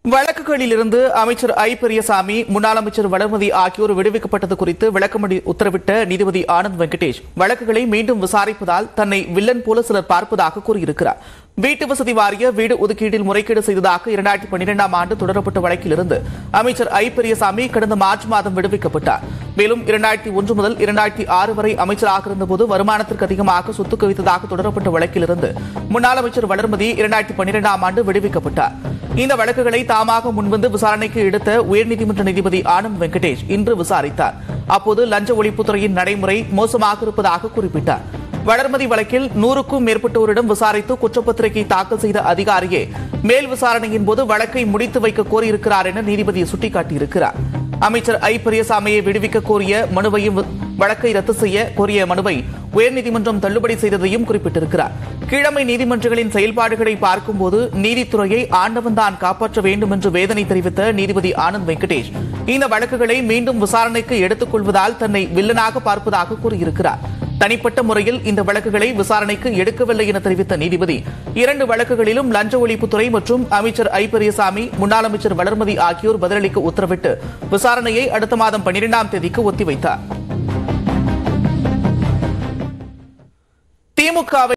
வழக்குகளிலிருந்து அமைச்சர் ஐ பெரியசாமி முன்னாள் அமைச்சர் வளர்மதி ஆகியோர் விடுவிக்கப்பட்டது குறித்து விளக்கமளி உத்தரவிட்ட நீதிபதி ஆனந்த் வெங்கடேஷ் வழக்குகளை மீண்டும் விசாரிப்பதால் தன்னை வில்லன் போல சிலர் பார்ப்பதாக கூறியிருக்கிறார் வீட்டு வசதி வாரிய வீடு ஒதுக்கீட்டில் முறைகேடு செய்ததாக இரண்டாயிரத்தி பன்னிரெண்டாம் ஆண்டு தொடரப்பட்ட வழக்கிலிருந்து அமைச்சர் ஐ பெரியசாமி கடந்த மார்ச் மாதம் விடுவிக்கப்பட்டார் மேலும் இரண்டாயிரத்தி ஒன்று முதல் இரண்டாயிரத்தி ஆறு வரை அமைச்சராக இருந்தபோது வருமானத்திற்கு அதிகமாக சொத்து குவித்ததாக தொடரப்பட்ட வழக்கிலிருந்து முன்னாள் அமைச்சர் வளர்மதி இரண்டாயிரத்தி பன்னிரெண்டாம் ஆண்டு விடுவிக்கப்பட்டார் இந்த வழக்குகளை தாமாக முன்வந்து விசாரணைக்கு எடுத்த உயர்நீதிமன்ற நீதிபதி ஆனந்த் வெங்கடேஷ் இன்று விசாரித்தார் அப்போது லஞ்ச ஒழிப்புத்துறையின் நடைமுறை மோசமாக இருப்பதாக குறிப்பிட்டார் வளர்மதி வழக்கில் நூறுக்கும் மேற்பட்டோரிடம் விசாரித்து குற்றப்பத்திரிகை தாக்கல் செய்த அதிகாரியே மேல் விசாரணையின் போது வழக்கை முடித்து வைக்க கோரியிருக்கிறார் என நீதிபதி சுட்டிக்காட்டியிருக்கிறார் அமைச்சர் ஐ பெரியசாமியை விடுவிக்க கோரிய மனுவையும் வழக்கை ரத்து செய்ய கோரிய மனுவை உயர்நீதிமன்றம் தள்ளுபடி செய்ததையும் குறிப்பிட்டிருக்கிறார் கீழமை நீதிமன்றங்களின் செயல்பாடுகளை பார்க்கும்போது நீதித்துறையை ஆண்டவன்தான் காப்பாற்ற வேண்டும் என்று வேதனை தெரிவித்த நீதிபதி ஆனந்த் வெங்கடேஷ் இந்த வழக்குகளை மீண்டும் விசாரணைக்கு எடுத்துக் கொள்வதால் தன்னை வில்லனாக பார்ப்பதாக கூறியிருக்கிறார் தனிப்பட்ட முறையில் இந்த வழக்குகளை விசாரணைக்கு எடுக்கவில்லை என தெரிவித்த நீதிபதி இரண்டு வழக்குகளிலும் லஞ்ச ஒழிப்புத்துறை மற்றும் அமைச்சர் ஐ பெரியசாமி முன்னாள் அமைச்சர் வளர்மதி ஆகியோர் பதிலளிக்க உத்தரவிட்டு விசாரணையை அடுத்த மாதம் பன்னிரெண்டாம் தேதிக்கு ஒத்திவைத்தார் திமுகவை